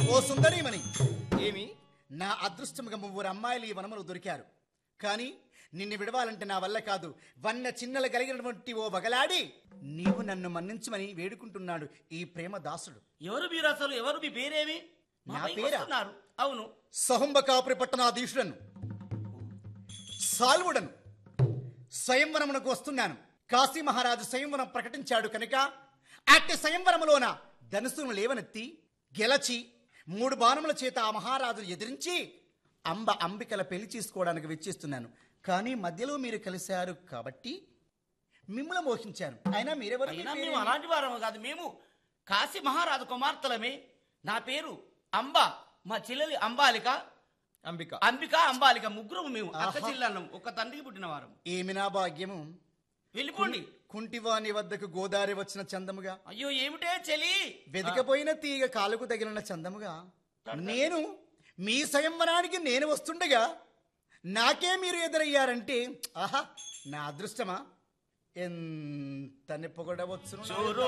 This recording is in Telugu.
ఓ సుందరీమణి ఏమి నా అదృష్టముగా ముగ్గురు అమ్మాయిలు ఈ వనములు దొరికారు కానీ నిన్ను విడవాలంటే నా వల్ల కాదు వన్న చిన్నలు కలిగినటువంటి ఓ బగలాడి నీవు నన్ను మన్నించమని వేడుకుంటున్నాడు ఈ ప్రేమ దాసుడు ఎవరు మీరు అసలు ఎవరు మీ పేరేమి మా నా పైకి పేరా? వస్తున్నారు. అవును సహంబకాపురి పట్టణాధీశుడను సాల్వుడను స్వయంవరమునకు వస్తున్నాను కాశీ మహారాజు స్వయంవరం ప్రకటించాడు కనుక అట్టి స్వయంవరములోన ధనుసును లేవనెత్తి గెలచి మూడు బాణముల చేత ఆ మహారాజును ఎదిరించి అంబ అంబికల పెళ్లి చేసుకోవడానికి వెచ్చిస్తున్నాను కానీ మధ్యలో మీరు కలిశారు కాబట్టి మిమ్మల్ని మోహించాను అయినా మీరెవరు అయినా మేము అలాంటి వారము కాదు మేము కాశీ మహారాజు కుమార్తెలమే నా పేరు అంబ మా చెల్లెలి అంబాలిక అంబిక అంబిక అంబాలిక ముగ్గురు మేము అక్క ఆహా. చెల్లెళ్ళం ఒక తండ్రికి పుట్టిన వారం ఏమి నా భాగ్యము వెళ్ళిపోండి కుంటివాని వద్దకు గోదారి వచ్చిన చందముగా అయ్యో ఏమిటే చెలి వెతికపోయిన తీగ కాలుకు తగిలిన చందముగా నేను మీ స్వయంవరానికి నేను వస్తుండగా నాకే మీరు ఎదురయ్యారంటే ఆహా నా అదృష్టమా ఎంత నిప్పగొడవచ్చును చూరు